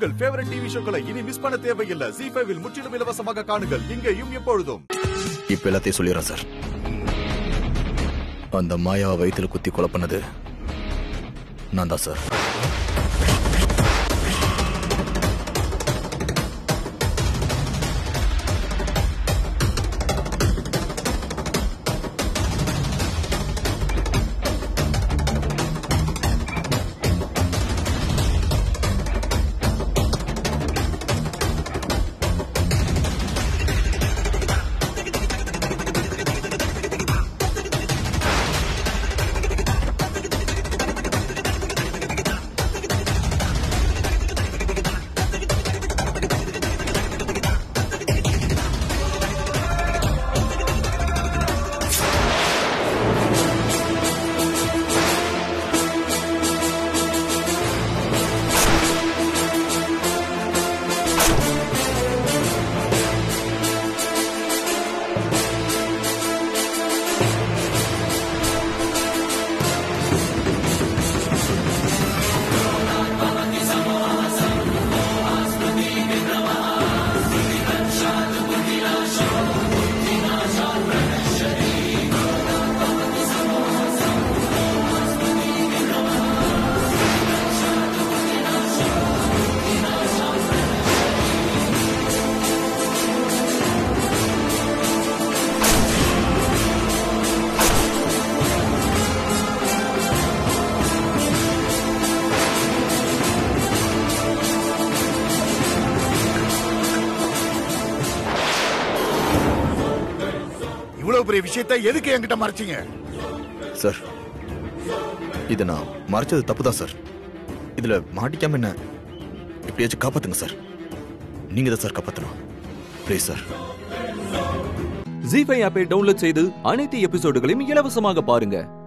உங்கள் favourite TV ஷோக்களை இனி miss பண்ண தேவையில்லை ஜி ஃபைவில் முற்றிலும் இலவசமாக காணுங்கள் இங்கேயும் எப்பொழுதும் இப்ப எல்லாத்தையும் சொல்லிடுறேன் சார் அந்த மாயாவை வயித்துல குத்தி கொலை பண்ணது நான் தான் சார் இவ்வளவு பெரிய விஷயத்தை எதுக்கு என்கிட்ட மறைச்சீங்க சார் இதை நான் மறைச்சது தப்பு தான் சார் இதுல மாட்டிக்காம என்ன எப்படியாச்சும் காப்பாத்துங்க சார் நீங்க தான் சார் காப்பாத்தணும் ப்ளீஸ் சார் ஜி ஃபைவ் ஆப்பை டவுன்லோட் செய்து அனைத்து எபிசோடுகளையும் இலவசமாக பாருங்க